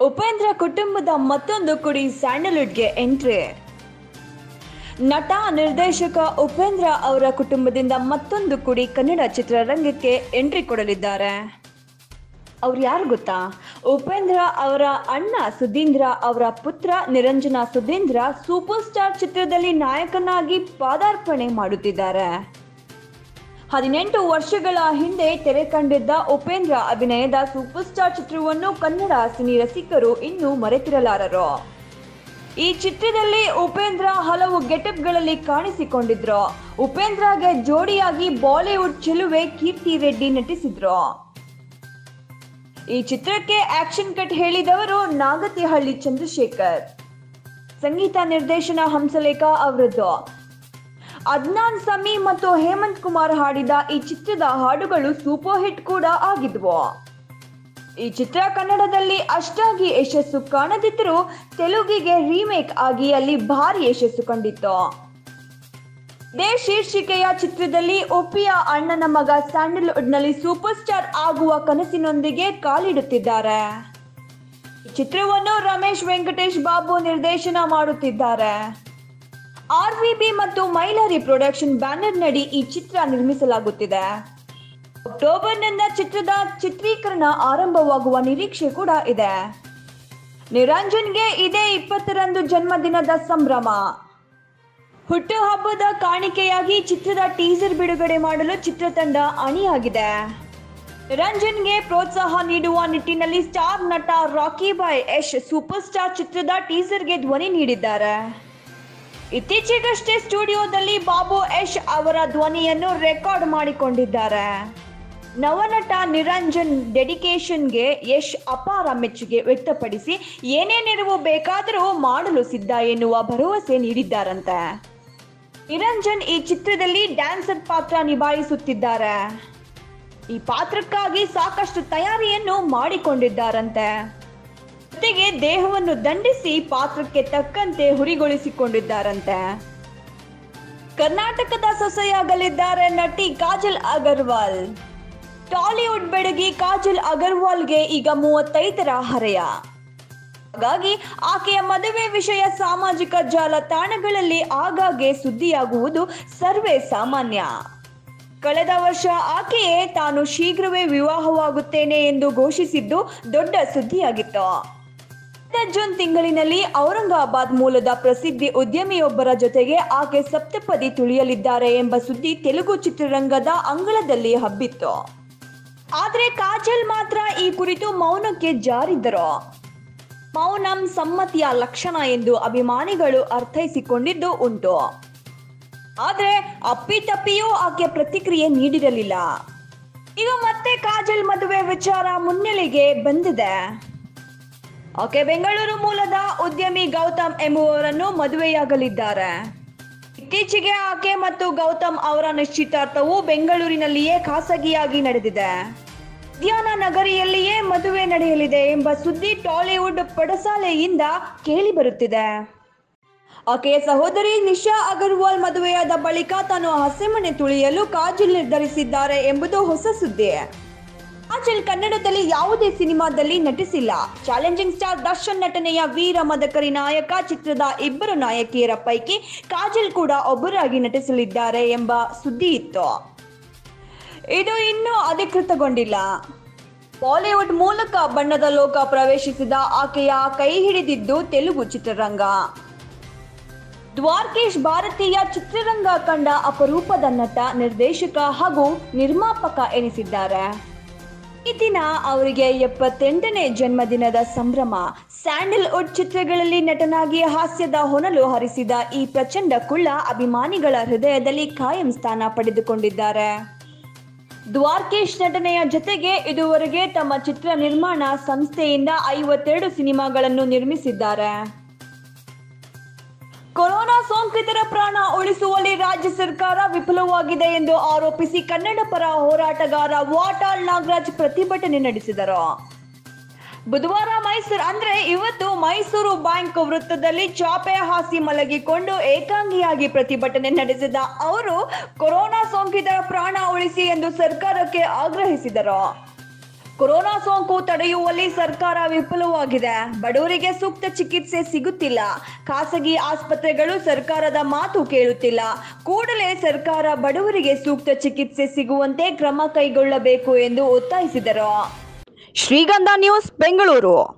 ಉಪೇಂದ್ರ ಕುಟುಂಬದ ಮತ್ತೊಂದು ಕುಡಿ ಸ್ಯಾಂಡಲ್ವುಡ್ಗೆ ಎಂಟ್ರಿ ನಟ ನಿರ್ದೇಶಕ ಉಪೇಂದ್ರ ಅವರ ಕುಟುಂಬದಿಂದ ಮತ್ತೊಂದು ಕುಡಿ ಕನ್ನಡ ಚಿತ್ರರಂಗಕ್ಕೆ ಎಂಟ್ರಿ ಕೊಡಲಿದ್ದಾರೆ ಅವ್ರು ಯಾರು ಗೊತ್ತಾ ಉಪೇಂದ್ರ ಅವರ ಅಣ್ಣ ಸುಧೀಂದ್ರ ಅವರ ಪುತ್ರ ನಿರಂಜನ ಸುಧೀಂದ್ರ ಸೂಪರ್ ಸ್ಟಾರ್ ಚಿತ್ರದಲ್ಲಿ ನಾಯಕನಾಗಿ ಪಾದಾರ್ಪಣೆ ಮಾಡುತ್ತಿದ್ದಾರೆ ಹದಿನೆಂಟು ವರ್ಷಗಳ ಹಿಂದೆ ತೆರೆ ಕಂಡಿದ್ದ ಉಪೇಂದ್ರ ಅಭಿನಯದ ಸೂಪರ್ ಸ್ಟಾರ್ ಚಿತ್ರವನ್ನು ಕನ್ನಡ ಸಿನಿ ರಸಿಕರು ಇನ್ನೂ ಮರೆತಿರಲಾರರು ಈ ಚಿತ್ರದಲ್ಲಿ ಉಪೇಂದ್ರ ಹಲವು ಗೆಟಪ್ಗಳಲ್ಲಿ ಕಾಣಿಸಿಕೊಂಡಿದ್ರು ಉಪೇಂದ್ರಗೆ ಜೋಡಿಯಾಗಿ ಬಾಲಿವುಡ್ ಚೆಲುವೆ ಕೀರ್ತಿ ರೆಡ್ಡಿ ನಟಿಸಿದ್ರು ಈ ಚಿತ್ರಕ್ಕೆ ಆಕ್ಷನ್ ಕಟ್ ಹೇಳಿದವರು ನಾಗತಿಹಳ್ಳಿ ಚಂದ್ರಶೇಖರ್ ಸಂಗೀತ ನಿರ್ದೇಶನ ಹಂಸಲೇಖ ಅವರದ್ದು ಅದ್ನಾನ್ ಸಮಿ ಮತ್ತು ಹೇಮಂತ್ ಕುಮಾರ್ ಹಾಡಿದ ಈ ಚಿತ್ರದ ಹಾಡುಗಳು ಸೂಪರ್ ಹಿಟ್ ಕೂಡ ಆಗಿದ್ವು ಈ ಚಿತ್ರ ಕನ್ನಡದಲ್ಲಿ ಅಷ್ಟಾಗಿ ಯಶಸ್ಸು ಕಾಣದಿದ್ದರೂ ತೆಲುಗಿಗೆ ರೀಮೇಕ್ ಆಗಿ ಅಲ್ಲಿ ಭಾರಿ ಯಶಸ್ಸು ಕಂಡಿತ್ತು ಇದೇ ಶೀರ್ಷಿಕೆಯ ಚಿತ್ರದಲ್ಲಿ ಒಪ್ಪಿಯ ಅಣ್ಣನ ಮಗ ಸ್ಯಾಂಡಲ್ವುಡ್ನಲ್ಲಿ ಸೂಪರ್ ಸ್ಟಾರ್ ಆಗುವ ಕನಸಿನೊಂದಿಗೆ ಕಾಲಿಡುತ್ತಿದ್ದಾರೆ ಈ ಚಿತ್ರವನ್ನು ರಮೇಶ್ ವೆಂಕಟೇಶ್ ಬಾಬು ನಿರ್ದೇಶನ ಮಾಡುತ್ತಿದ್ದಾರೆ ಆರ್ ಬಿ ಮತ್ತು ಮೈಲಾರಿ ಪ್ರೊಡಕ್ಷನ್ ಬ್ಯಾನರ್ ನಡಿ ಈ ಚಿತ್ರ ನಿರ್ಮಿಸಲಾಗುತ್ತಿದೆ ಅಕ್ಟೋಬರ್ನಿಂದ ಚಿತ್ರದ ಚಿತ್ರೀಕರಣ ಆರಂಭವಾಗುವ ನಿರೀಕ್ಷೆ ಕೂಡ ಇದೆ ನಿರಂಜನ್ಗೆ ಇದೇ ಇಪ್ಪತ್ತರಂದು ಜನ್ಮದಿನದ ಸಂಭ್ರಮ ಹುಟ್ಟುಹಬ್ಬದ ಕಾಣಿಕೆಯಾಗಿ ಚಿತ್ರದ ಟೀಸರ್ ಬಿಡುಗಡೆ ಮಾಡಲು ಚಿತ್ರತಂಡ ಅಣಿಯಾಗಿದೆ ನಿರಂಜನ್ಗೆ ಪ್ರೋತ್ಸಾಹ ನೀಡುವ ನಿಟ್ಟಿನಲ್ಲಿ ಸ್ಟಾರ್ ನಟ Rocky boy Yash super star ಚಿತ್ರದ ಟೀಸರ್ಗೆ ಧ್ವನಿ ನೀಡಿದ್ದಾರೆ ಇತ್ತೀಚೆಗಷ್ಟೇ ಸ್ಟುಡಿಯೋದಲ್ಲಿ ಬಾಬು ಯಶ್ ಅವರ ಧ್ವನಿಯನ್ನು ರೆಕಾರ್ಡ್ ಮಾಡಿಕೊಂಡಿದ್ದಾರೆ ನವನಟ ನಿರಂಜನ್ ಡೆಡಿಕೇಶನ್ಗೆ ಯಶ್ ಅಪಾರ ಮೆಚ್ಚುಗೆ ವ್ಯಕ್ತಪಡಿಸಿ ಏನೇ ನೆರವು ಬೇಕಾದರೂ ಮಾಡಲು ಸಿದ್ಧ ಎನ್ನುವ ಭರವಸೆ ನೀಡಿದ್ದಾರಂತೆ ನಿರಂಜನ್ ಈ ಚಿತ್ರದಲ್ಲಿ ಡ್ಯಾನ್ಸರ್ ಪಾತ್ರ ನಿಭಾಯಿಸುತ್ತಿದ್ದಾರೆ ಈ ಪಾತ್ರಕ್ಕಾಗಿ ಸಾಕಷ್ಟು ತಯಾರಿಯನ್ನು ಮಾಡಿಕೊಂಡಿದ್ದಾರಂತೆ ಜೊತೆಗೆ ದೇಹವನ್ನು ದಂಡಿಸಿ ಪಾತ್ರಕ್ಕೆ ತಕ್ಕಂತೆ ಹುರಿಗೊಳಿಸಿಕೊಂಡಿದ್ದಾರಂತೆ ಕರ್ನಾಟಕದ ಸೊಸೆಯಾಗಲಿದ್ದಾರೆ ನಟಿ ಕಾಜಲ್ ಅಗರ್ವಾಲ್ ಟಾಲಿವುಡ್ ಬೆಡಗಿ ಕಾಜಲ್ ಅಗರ್ವಾಲ್ಗೆ ಈಗ ಮೂವತ್ತೈದರ ಹರೆಯ ಹಾಗಾಗಿ ಆಕೆಯ ಮದುವೆ ವಿಷಯ ಸಾಮಾಜಿಕ ಜಾಲತಾಣಗಳಲ್ಲಿ ಆಗಾಗ್ಗೆ ಸುದ್ದಿಯಾಗುವುದು ಸರ್ವೇ ಸಾಮಾನ್ಯ ಕಳೆದ ವರ್ಷ ಆಕೆಯೇ ತಾನು ಶೀಘ್ರವೇ ವಿವಾಹವಾಗುತ್ತೇನೆ ಎಂದು ಘೋಷಿಸಿದ್ದು ದೊಡ್ಡ ಸುದ್ದಿಯಾಗಿತ್ತು ಕಳೆದ ಜೂನ್ ತಿಂಗಳಿನಲ್ಲಿ ಔರಂಗಾಬಾದ್ ಮೂಲದ ಪ್ರಸಿದ್ಧಿ ಉದ್ಯಮಿಯೊಬ್ಬರ ಜೊತೆಗೆ ಆಕೆ ಸಪ್ತಪದಿ ತುಳಿಯಲಿದ್ದಾರೆ ಎಂಬ ಸುದ್ದಿ ತೆಲುಗು ಚಿತ್ರರಂಗದ ಅಂಗಳದಲ್ಲಿ ಹಬ್ಬಿತ್ತು ಆದರೆ ಕಾಜಲ್ ಮಾತ್ರ ಈ ಕುರಿತು ಮೌನಕ್ಕೆ ಜಾರಿದ್ದರು ಮೌನಂ ಸಮ್ಮತಿಯ ಲಕ್ಷಣ ಎಂದು ಅಭಿಮಾನಿಗಳು ಅರ್ಥೈಸಿಕೊಂಡಿದ್ದು ಉಂಟು ಆದರೆ ಅಪ್ಪಿತಪ್ಪಿಯೂ ಆಕೆ ಪ್ರತಿಕ್ರಿಯೆ ನೀಡಿರಲಿಲ್ಲ ಈಗ ಮತ್ತೆ ಕಾಜಲ್ ಮದುವೆ ವಿಚಾರ ಮುನ್ನೆಲೆಗೆ ಬಂದಿದೆ ಆಕೆ ಬೆಂಗಳೂರು ಮೂಲದ ಉದ್ಯಮಿ ಗೌತಮ್ ಎಂಬುವವರನ್ನು ಮದುವೆಯಾಗಲಿದ್ದಾರೆ ಇತ್ತೀಚೆಗೆ ಆಕೆ ಮತ್ತು ಗೌತಮ್ ಅವರ ನಿಶ್ಚಿತಾರ್ಥವು ಬೆಂಗಳೂರಿನಲ್ಲಿಯೇ ಖಾಸಗಿಯಾಗಿ ನಡೆದಿದೆ ಉದ್ಯಾನ ನಗರಿಯಲ್ಲಿಯೇ ಮದುವೆ ನಡೆಯಲಿದೆ ಎಂಬ ಸುದ್ದಿ ಟಾಲಿವುಡ್ ಪಡಸಾಲೆಯಿಂದ ಕೇಳಿ ಬರುತ್ತಿದೆ ಆಕೆಯ ಸಹೋದರಿ ನಿಶಾ ಅಗರ್ವಾಲ್ ಮದುವೆಯಾದ ಬಳಿಕ ತಾನು ಹಸೆಮಣೆ ತುಳಿಯಲು ಕಾಜಲ್ ನಿರ್ಧರಿಸಿದ್ದಾರೆ ಎಂಬುದು ಹೊಸ ಸುದ್ದಿ ಕಾಜಲ್ ಕನ್ನಡದಲ್ಲಿ ಯಾವುದೇ ಸಿನಿಮಾದಲ್ಲಿ ನಟಿಸಿಲ್ಲ ಚಾಲೆಂಜಿಂಗ್ ಸ್ಟಾರ್ ದರ್ಶನ್ ನಟನೆಯ ವೀರ ಮದಕರಿ ನಾಯಕ ಚಿತ್ರದ ಇಬ್ಬರು ನಾಯಕಿಯರ ಪೈಕಿ ಕಾಜಲ್ ಕೂಡ ಒಬ್ಬರಾಗಿ ನಟಿಸಲಿದ್ದಾರೆ ಎಂಬ ಸುದ್ದಿ ಇತ್ತು ಇದು ಇನ್ನೂ ಅಧಿಕೃತಗೊಂಡಿಲ್ಲ ಬಾಲಿವುಡ್ ಮೂಲಕ ಬಣ್ಣದ ಲೋಕ ಪ್ರವೇಶಿಸಿದ ಆಕೆಯ ಕೈ ಹಿಡಿದಿದ್ದು ತೆಲುಗು ಚಿತ್ರರಂಗ ದ್ವಾರ್ಕೇಶ್ ಭಾರತೀಯ ಚಿತ್ರರಂಗ ಕಂಡ ಅಪರೂಪದ ನಟ ನಿರ್ದೇಶಕ ಹಾಗೂ ನಿರ್ಮಾಪಕ ಎನಿಸಿದ್ದಾರೆ ಈ ದಿನ ಅವರಿಗೆ ಎಪ್ಪತ್ತೆಂಟನೇ ಜನ್ಮದಿನದ ಸಂಭ್ರಮ ಸ್ಯಾಂಡಲ್ವುಡ್ ಚಿತ್ರಗಳಲ್ಲಿ ನಟನಾಗಿ ಹಾಸ್ಯದ ಹೊನಲು ಹರಿಸಿದ ಈ ಪ್ರಚಂಡ ಕುಳ್ಳ ಅಭಿಮಾನಿಗಳ ಹೃದಯದಲ್ಲಿ ಕಾಯಂ ಸ್ಥಾನ ಪಡೆದುಕೊಂಡಿದ್ದಾರೆ ದ್ವಾರ್ಕೇಶ್ ನಟನೆಯ ಜೊತೆಗೆ ಇದುವರೆಗೆ ತಮ್ಮ ಚಿತ್ರ ನಿರ್ಮಾಣ ಸಂಸ್ಥೆಯಿಂದ ಐವತ್ತೆರಡು ಸಿನಿಮಾಗಳನ್ನು ನಿರ್ಮಿಸಿದ್ದಾರೆ ಕೊರೋನಾ ಸೋಂಕಿತರ ಪ್ರಾಣ ಉಳಿಸುವಲ್ಲಿ ರಾಜ್ಯ ಸರ್ಕಾರ ವಿಫಲವಾಗಿದೆ ಎಂದು ಆರೋಪಿಸಿ ಕನ್ನಡ ಪರ ಹೋರಾಟಗಾರ ವಾಟಾಳ್ ನಾಗರಾಜ್ ಪ್ರತಿಭಟನೆ ನಡೆಸಿದರು ಬುಧವಾರ ಮೈಸೂರು ಅಂದ್ರೆ ಇವತ್ತು ಮೈಸೂರು ಬ್ಯಾಂಕ್ ವೃತ್ತದಲ್ಲಿ ಚಾಪೆ ಹಾಸಿ ಮಲಗಿಕೊಂಡು ಏಕಾಂಗಿಯಾಗಿ ಪ್ರತಿಭಟನೆ ನಡೆಸಿದ ಅವರು ಕೊರೋನಾ ಸೋಂಕಿತರ ಪ್ರಾಣ ಉಳಿಸಿ ಎಂದು ಸರ್ಕಾರಕ್ಕೆ ಆಗ್ರಹಿಸಿದರು ಕೊರೋನಾ ಸೋಂಕು ತಡೆಯುವಲ್ಲಿ ಸರ್ಕಾರ ವಿಫಲವಾಗಿದೆ ಬಡವರಿಗೆ ಸೂಕ್ತ ಚಿಕಿತ್ಸೆ ಸಿಗುತ್ತಿಲ್ಲ ಖಾಸಗಿ ಆಸ್ಪತ್ರೆಗಳು ಸರ್ಕಾರದ ಮಾತು ಕೇಳುತ್ತಿಲ್ಲ ಕೂಡಲೇ ಸರ್ಕಾರ ಬಡವರಿಗೆ ಸೂಕ್ತ ಚಿಕಿತ್ಸೆ ಸಿಗುವಂತೆ ಕ್ರಮ ಕೈಗೊಳ್ಳಬೇಕು ಎಂದು ಒತ್ತಾಯಿಸಿದರು ಶ್ರೀಗಂಧ ನ್ಯೂಸ್ ಬೆಂಗಳೂರು